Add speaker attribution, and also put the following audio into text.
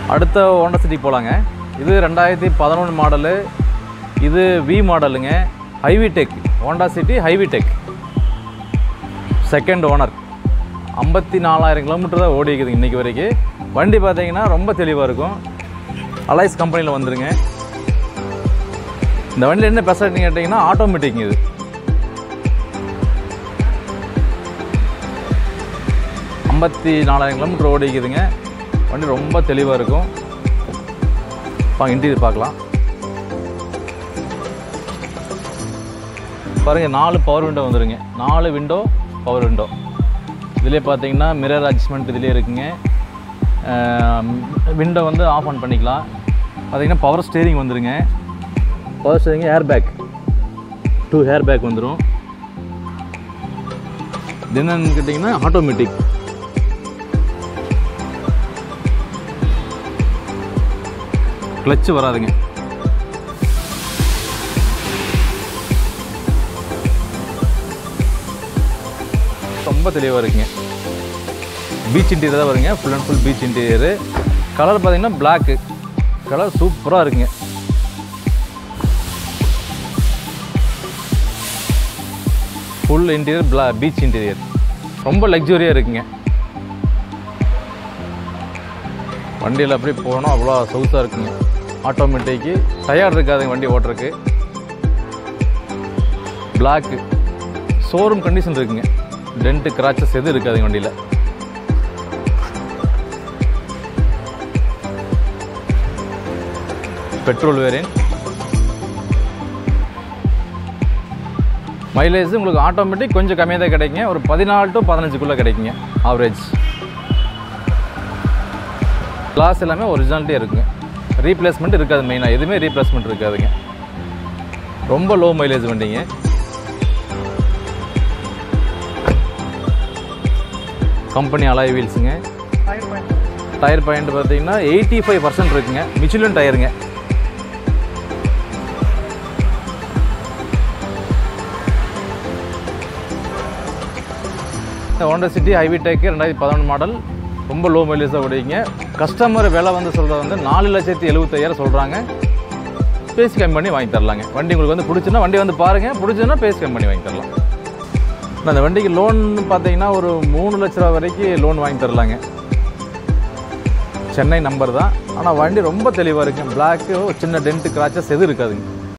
Speaker 1: அடுத்த Honda city போகலாங்க இது ரெண்டாயிரத்தி பதினொன்று மாடலு இது வி மாடலுங்க ஹைவி டெக் ஹோண்டா சிட்டி ஹைவி டெக் செகண்ட் ஓனர் ஐம்பத்தி நாலாயிரம் கிலோமீட்டர் தான் ஓடி இருக்குது இன்றைக்கி வரைக்கும் வண்டி பார்த்தீங்கன்னா ரொம்ப தெளிவாக இருக்கும் அலைஸ் கம்பெனியில் வந்துருங்க இந்த வண்டியில் என்ன பெசாலிட்டின்னு கேட்டிங்கன்னா ஆட்டோமேட்டிக் இது ஐம்பத்தி நாலாயிரம் கிலோமீட்டர் ஓடிக்குதுங்க வண்டி ரொம்ப தெளிவாக இருக்கும் வாங்க இன்டீரியர் பார்க்கலாம் பாருங்கள் நாலு பவர் விண்டோ வந்துருங்க நாலு விண்டோ பவர் விண்டோ இதிலே பார்த்தீங்கன்னா மிரர் அட்ஜஸ்ட்மெண்ட் இதிலே இருக்குங்க விண்டோ வந்து ஆஃப் ஆன் பண்ணிக்கலாம் பார்த்தீங்கன்னா பவர் ஸ்டேரிங் வந்துருங்க power steering airbag two airbag வந்துடும் இது என்னன்னு கேட்டிங்கன்னா ஆட்டோமேட்டிக் கிளச்சு வராதுங்க ரொம்ப தெளிவாக இருக்குங்க பீச் இன்டீரியர் தான் வருங்க full and full peach interior colour பார்த்தீங்கன்னா பிளாக்கு கலர் சூப்பராக இருக்குங்க ஃபுல் இன்டீரியர் பிளா பீச் இன்டீரியர் ரொம்ப லக்ஸுரியாக இருக்குங்க வண்டியில் அப்படி போனோம் அவ்வளோ சொகுசாக இருக்குங்க ஆட்டோமேட்டிக்கு டயர்ட் இருக்காதுங்க வண்டி ஓட்டுறதுக்கு பிளாக்கு ஷோரூம் கண்டிஷன் இருக்குங்க டென்ட்டு கிராச்சஸ் எதுவும் இருக்காதுங்க வண்டியில் பெட்ரோல் வேரியன்ட் மைலேஜ் உங்களுக்கு ஆட்டோமேட்டிக் கொஞ்சம் கம்மியாக தான் கிடைக்குங்க ஒரு பதினாலு டு பதினஞ்சுக்குள்ளே கிடைக்குங்க ஆவரேஜ் கிளாஸ் எல்லாமே ஒரிஜினாலிட்டியாக இருக்குங்க ரீப்ளேஸ்மெண்ட் இருக்காது மெயினாக எதுவுமே ரீப்ளேஸ்மெண்ட் இருக்காதுங்க ரொம்ப லோ மைலேஜ் வண்டிங்க கம்பெனி அலாய் வீல்ஸுங்க டயர் பாயிண்ட் பார்த்தீங்கன்னா எயிட்டி ஃபைவ் பர்சன்ட் இருக்குங்க மிச்சுலன் டயருங்க இந்த ஹோண்டா சிட்டி ஹைவி டேக்கு ரெண்டாயிரத்தி பதினொன்று மாடல் ரொம்ப லோ மைலேஜ் தான் ஓடிங்க கஸ்டமர் விலை வந்து சொல்கிறது வந்து நாலு லட்சத்தி எழுபத்தையாயிரம் சொல்கிறாங்க பேசி கம்மி பண்ணி வாங்கி தரலாங்க வண்டி உங்களுக்கு வந்து பிடிச்சுன்னா வண்டி வந்து பாருங்கள் பிடிச்சதுன்னா பேசி கம்மி பண்ணி வாங்கி தரலாம் நான் அந்த வண்டிக்கு லோன் பார்த்தீங்கன்னா ஒரு மூணு லட்ச ரூபா வரைக்கும் லோன் வாங்கி தரலாங்க சென்னை நம்பர் தான் ஆனால் வண்டி ரொம்ப தெளிவாக இருக்குங்க பிளாக்கு சின்ன டென்ட்டு கிராச்சஸ் எதுவும் இருக்காதுங்க